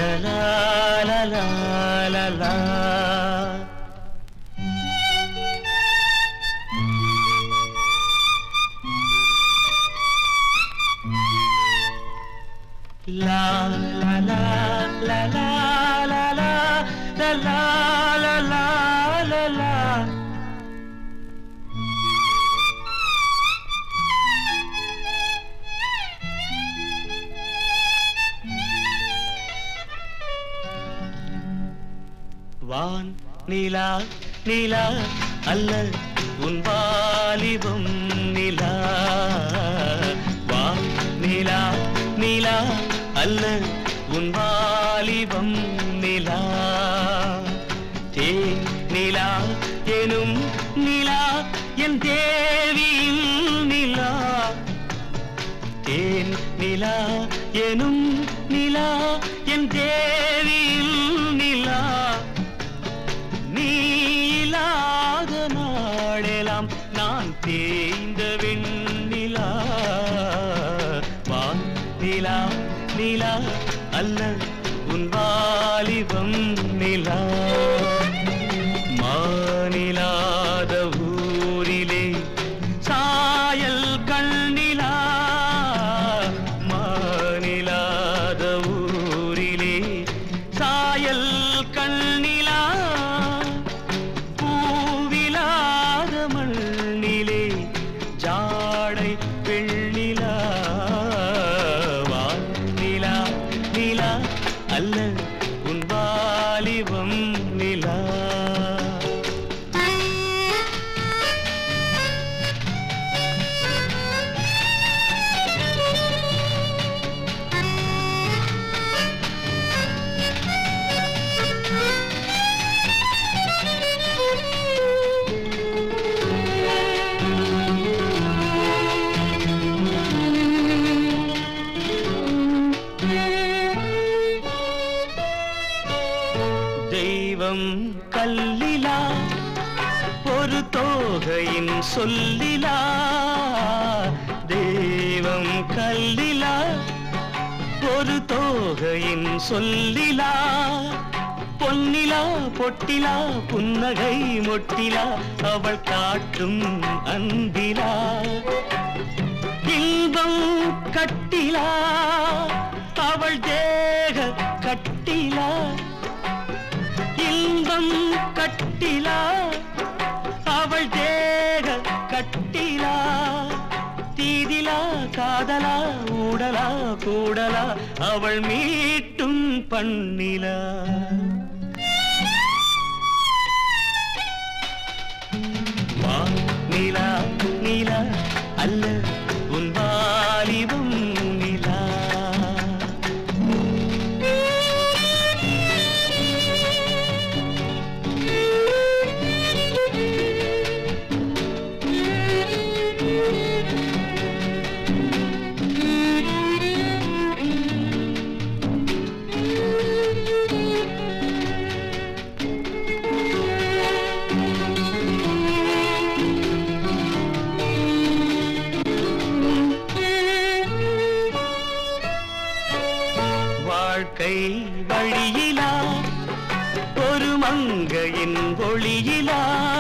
la la la la la la La la la la la la la la la la la la la வான் நிலா நிலா அல்ல உன் வாலிபம் நிலா வான் நிலா நிலா அல்ல உன் வாலிபம் நிலா தே நிலா எனும் நிலா என் தேவியின் நிலா தேன் நிலா எனும் நிலா என் தேவியின் நிலா நீ இல்லாத நாளெல்லாம் நான் தேய்ந்த வெண்ணிலா வான் நிலா நிலா அல்ல உன் வாலிபம் நிலா மானிலாத ஊரிலே சாயல் கண்ணிலா மானிலாத ஊரிலே சாயல் கண்ணிலா பூவிலாத மண்ணிலே ஜாடை வெண்ணிலா வான் நிலா நிலா அல்ல உன் வாலிபம் நிலா தெய்வம் கல்லிலா ஒரு தோகையின் சொல்லிலா தெய்வம் கல்லிலா ஒரு தோகையின் சொல்லிலா பொன்னிலா பொட்டிலா புன்னகை மொட்டிலா அவள் காட்டும் அன்பிலா இன்பம் கட்டிலா அவள் தேக கட்டிலா இன்பம் கட்டிலா அவள் தேக கட்டிலா தீதிலா காதலா ஊடலா கூடலா அவள் மீட்டும் பண்ணிலா வா நிலா நிலா அல்ல உன் வாலிபம் நிலா வாழ்க்கை வழியிலா ஒரு மங்கையின் ஒளியிலா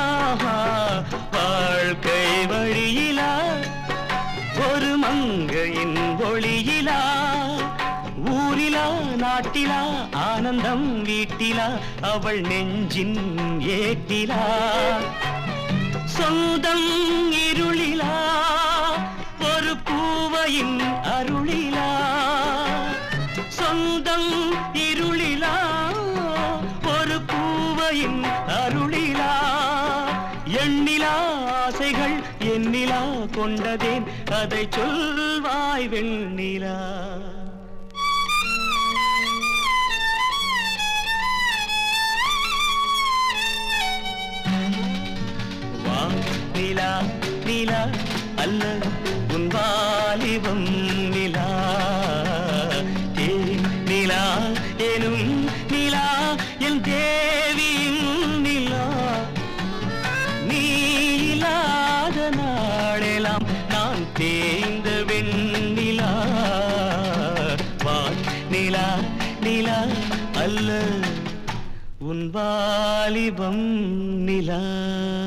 வாழ்க்கை வழியிலா ஒரு மங்கையின் ஒளியிலா ஊரிலா நாட்டிலா ஆனந்தம் வீட்டிலா அவள் நெஞ்சின் ஏட்டிலா சொந்தம் இருளிலா ஒரு பூவையின் அருளிலா சொந்தம் இருளிலா ஒரு பூவையின் அருளிலா எண்ணிலா ஆசைகள் எண்ணிலா கொண்டதேன் அதை சொல்வாய் வெண்ணிலா வா நிலா நிலா அல்ல உன் வாலிபம் நிலா ஏ நிலா எனும் நிலா என் தேவியின் நிலா நீ இல்லாத நாளெல்லாம் நான் தேய்ந்த வெண்ணிலா வா நிலா நிலா உன் வாலிபம் நிலா